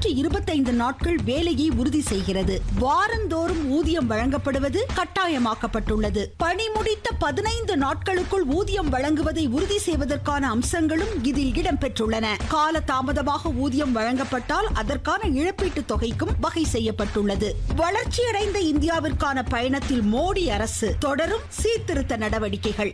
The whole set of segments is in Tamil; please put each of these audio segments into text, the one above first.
நூற்றி இருபத்தைந்து நாட்கள் வேலையை உறுதி செய்கிறது வாரந்தோறும் ஊதியம் வழங்கப்படுவது கட்டாயமாக்கப்பட்டுள்ளது பணி முடித்த பதினைந்து நாட்களுக்குள் ஊதியம் வழங்குவதை உறுதி செய்வதற்கான அம்சங்களும் இதில் இடம்பெற்றுள்ளன கால தாமதமாக ஊதியம் வழங்கப்பட்டால் அதற்கான இழப்பீட்டுத் தொகைக்கும் வகை செய்யப்பட்டுள்ளது வளர்ச்சியடைந்த இந்தியாவிற்கான பயணத்தில் மோடி அரசு தொடரும் சீர்திருத்த நடவடிக்கைகள்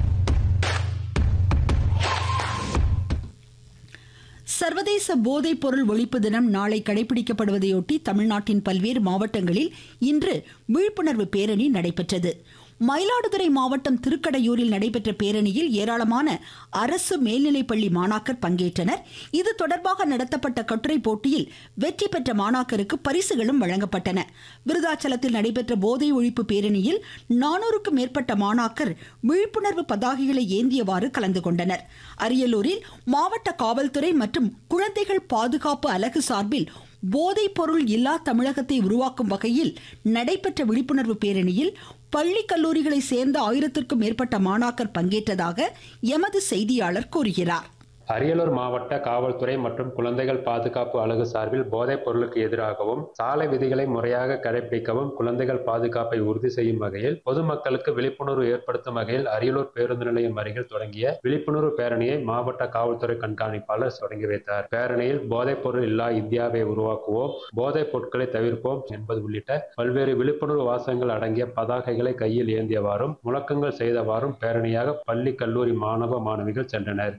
சர்வதேச போதைப் பொருள் ஒழிப்பு தினம் நாளை கடைபிடிக்கப்படுவதையொட்டி தமிழ்நாட்டின் பல்வேறு மாவட்டங்களில் இன்று விழிப்புணர்வு பேரணி நடைபெற்றது மயிலாடுதுறை மாவட்டம் திருக்கடையூரில் நடைபெற்ற பேரணியில் ஏராளமான அரசு மேல்நிலைப்பள்ளி மாணாக்கர் பங்கேற்றனர் இது தொடர்பாக நடத்தப்பட்ட கட்டுரை போட்டியில் வெற்றி பெற்ற மாணாக்கருக்கு பரிசுகளும் வழங்கப்பட்டன விருதாச்சலத்தில் நடைபெற்ற போதை ஒழிப்பு பேரணியில் நானூறுக்கும் மேற்பட்ட மாணாக்கர் விழிப்புணர்வு பதாகைகளை ஏந்தியவாறு கலந்து கொண்டனர் அரியலூரில் மாவட்ட காவல்துறை மற்றும் குழந்தைகள் பாதுகாப்பு அலகு சார்பில் போதைப் பொருள் இல்லா தமிழகத்தை உருவாக்கும் வகையில் நடைபெற்ற விழிப்புணர்வு பேரணியில் பள்ளி கல்லூரிகளை சேர்ந்த ஆயிரத்திற்கும் மேற்பட்ட மாணாக்கர் பங்கேற்றதாக எமது செய்தியாளர் கூறுகிறார் அரியலூர் மாவட்ட காவல்துறை மற்றும் குழந்தைகள் பாதுகாப்பு அலகு சார்பில் போதைப் பொருளுக்கு எதிராகவும் சாலை விதிகளை முறையாக கடைபிடிக்கவும் குழந்தைகள் பாதுகாப்பை உறுதி செய்யும் வகையில் பொதுமக்களுக்கு விழிப்புணர்வு ஏற்படுத்தும் வகையில் அரியலூர் பேருந்து நிலையம் அருகில் தொடங்கிய விழிப்புணர்வு பேரணியை மாவட்ட காவல்துறை கண்காணிப்பாளர் தொடங்கி வைத்தார் பேரணியில் போதைப் பொருள் இல்லா இந்தியாவை உருவாக்குவோம் போதைப் பொருட்களை தவிர்ப்போம் என்பது உள்ளிட்ட பல்வேறு விழிப்புணர்வு வாசகங்கள் அடங்கிய பதாகைகளை கையில் ஏந்தியவாறும் முழக்கங்கள் செய்தவாறும் பேரணியாக பள்ளி கல்லூரி மாணவ மாணவிகள் சென்றனர்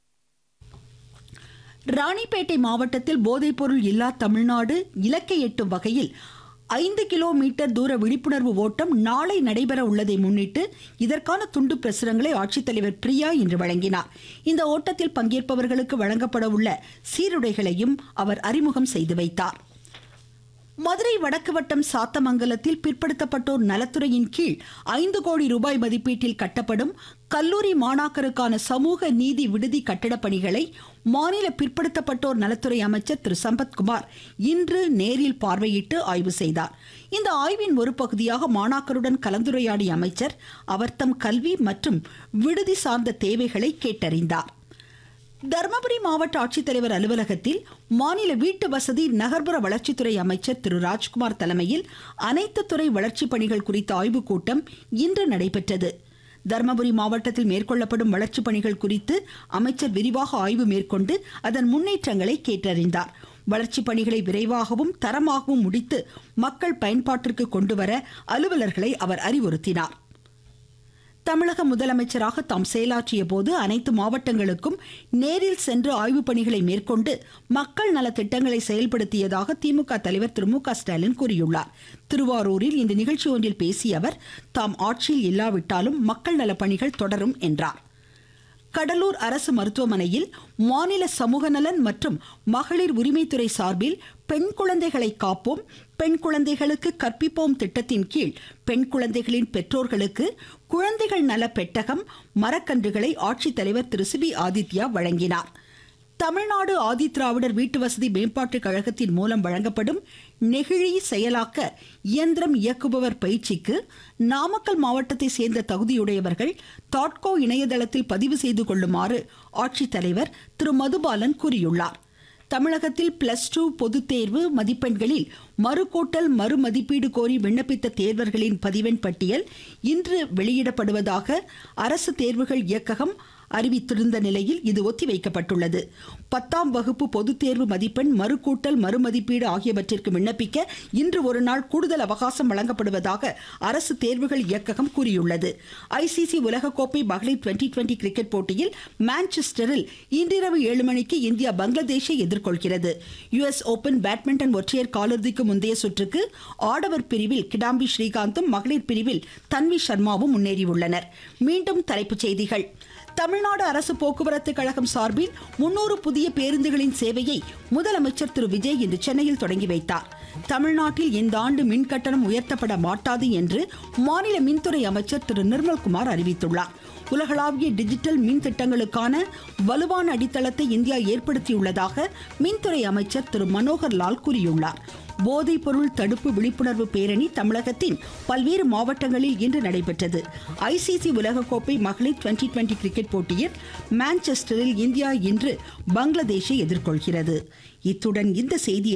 ராணிப்பேட்டை மாவட்டத்தில் போதைப்பொருள் இல்லா தமிழ்நாடு இலக்கை எட்டும் வகையில் ஐந்து கிலோமீட்டர் தூர விழிப்புணர்வு ஓட்டம் நாளை நடைபெற உள்ளதை முன்னிட்டு இதற்கான துண்டு பிரசுரங்களை ஆட்சித்தலைவர் பிரியா இன்று வழங்கினார் இந்த ஓட்டத்தில் பங்கேற்பவர்களுக்கு வழங்கப்பட உள்ள சீருடைகளையும் அவர் அறிமுகம் செய்து வைத்தார் மதுரை வடக்கு வட்டம் சாத்தமங்கலத்தில் பிற்படுத்தப்பட்டோர் நலத்துறையின் கீழ் ஐந்து கோடி ரூபாய் மதிப்பீட்டில் கட்டப்படும் கல்லூரி மாணாக்கருக்கான சமூக நீதி விடுதி கட்டடப் பணிகளை மாநில பிற்படுத்தப்பட்டோர் நலத்துறை அமைச்சர் திரு சம்பத்குமார் இன்று நேரில் பார்வையிட்டு ஆய்வு செய்தார் இந்த ஆய்வின் ஒரு பகுதியாக மாணாக்கருடன் கலந்துரையாடிய அமைச்சர் அவர்தம் கல்வி மற்றும் விடுதி சார்ந்த தேவைகளை கேட்டறிந்தார் தருமபுரி மாவட்ட ஆட்சித்தலைவர் அலுவலகத்தில் மாநில வீட்டு வசதி நகர்ப்புற வளர்ச்சித்துறை அமைச்சர் திரு ராஜ்குமார் தலைமையில் அனைத்து துறை வளர்ச்சிப் பணிகள் குறித்த ஆய்வுக் கூட்டம் இன்று நடைபெற்றது தருமபுரி மாவட்டத்தில் மேற்கொள்ளப்படும் வளர்ச்சிப் பணிகள் குறித்து அமைச்சர் விரிவாக ஆய்வு மேற்கொண்டு அதன் முன்னேற்றங்களை கேட்டறிந்தார் வளர்ச்சிப் பணிகளை விரைவாகவும் தரமாகவும் முடித்து மக்கள் பயன்பாட்டிற்கு கொண்டுவர அலுவலர்களை அவர் அறிவுறுத்தினார் தமிழக முதலமைச்சராக தாம் செயலாற்றிய போது அனைத்து மாவட்டங்களுக்கும் நேரில் சென்று ஆய்வுப் பணிகளை மேற்கொண்டு மக்கள் நல திட்டங்களை செயல்படுத்தியதாக திமுக தலைவர் திரு மு க ஸ்டாலின் கூறியுள்ளார் திருவாரூரில் இந்த நிகழ்ச்சி ஒன்றில் பேசிய அவர் தாம் ஆட்சியில் இல்லாவிட்டாலும் மக்கள் நல பணிகள் தொடரும் என்றார் கடலூர் அரசு மருத்துவமனையில் மாநில சமூக நலன் மற்றும் மகளிர் உரிமைத்துறை சார்பில் பெண் குழந்தைகளை காப்போம் பெண் குழந்தைகளுக்கு கற்பிப்போம் திட்டத்தின் கீழ் பெண் குழந்தைகளின் பெற்றோர்களுக்கு குழந்தைகள் நல பெட்டகம் மரக்கன்றுகளை ஆட்சித்தலைவர் திரு சிபி ஆதித்யா வழங்கினார் தமிழ்நாடு ஆதிதிராவிடர் வீட்டு வசதி மேம்பாட்டுக் கழகத்தின் மூலம் வழங்கப்படும் நெகிழி செயலாக்க இயந்திரம் இயக்குபவர் பயிற்சிக்கு நாமக்கல் மாவட்டத்தை சேர்ந்த தகுதியுடையவர்கள் தாட்கோ இணையதளத்தில் பதிவு செய்து கொள்ளுமாறு ஆட்சித்தலைவர் திரு மதுபாலன் கூறியுள்ளார் தமிழகத்தில் பிளஸ் டூ பொதுத் தேர்வு மதிப்பெண்களில் மறுகூட்டல் மறுமதிப்பீடு கோரி விண்ணப்பித்த தேர்வர்களின் பதிவெண் பட்டியல் இன்று வெளியிடப்படுவதாக அரசு தேர்வுகள் இயக்ககம் அறிவித்திருந்த நிலையில் இது ஒத்திவைக்கப்பட்டுள்ளது பத்தாம் வகுப்பு பொதுத் தேர்வு மதிப்பெண் மறுகூட்டல் மறுமதிப்பீடு ஆகியவற்றிற்கு விண்ணப்பிக்க இன்று ஒரு நாள் கூடுதல் அவகாசம் வழங்கப்படுவதாக அரசு தேர்வுகள் இயக்ககம் கூறியுள்ளது ஐசிசி உலகக்கோப்பை மகளிர் டுவெண்டி டுவெண்டி கிரிக்கெட் போட்டியில் மான்செஸ்டரில் இன்றிரவு ஏழு மணிக்கு இந்தியா பங்களாதேஷை எதிர்கொள்கிறது யுஎஸ் ஓபன் பேட்மிண்டன் ஒற்றையர் காலிறுதிக்கு முந்தைய சுற்றுக்கு ஆடவர் பிரிவில் கிடாம்பி ஸ்ரீகாந்தும் மகளிர் பிரிவில் தன்வி சர்மாவும் முன்னேறியுள்ளனர் மீண்டும் தலைப்புச் செய்திகள் தமிழ்நாடு அரசு போக்குவரத்து கழகம் சார்பில் முன்னூறு புதிய பேருந்துகளின் சேவையை முதலமைச்சர் திரு விஜய் இன்று சென்னையில் தொடங்கி வைத்தார் தமிழ்நாட்டில் இந்த ஆண்டு மின் கட்டணம் உயர்த்தப்பட மாட்டாது என்று மாநில மின்துறை அமைச்சர் திரு நிர்மல்குமார் அறிவித்துள்ளார் உலகளாவிய டிஜிட்டல் மின் திட்டங்களுக்கான வலுவான அடித்தளத்தை இந்தியா ஏற்படுத்தியுள்ளதாக மின்துறை அமைச்சர் திரு மனோகர் லால் கூறியுள்ளார் போதைப் பொருள் தடுப்பு விழிப்புணர்வு பேரணி தமிழகத்தின் பல்வேறு மாவட்டங்களில் இன்று நடைபெற்றது ஐசிசி உலகக்கோப்பை மகளிர் டுவெண்டி டுவெண்டி கிரிக்கெட் போட்டியில் மான்செஸ்டரில் இந்தியா இன்று பங்களாதேஷை எதிர்கொள்கிறது இத்துடன் இந்த செய்தி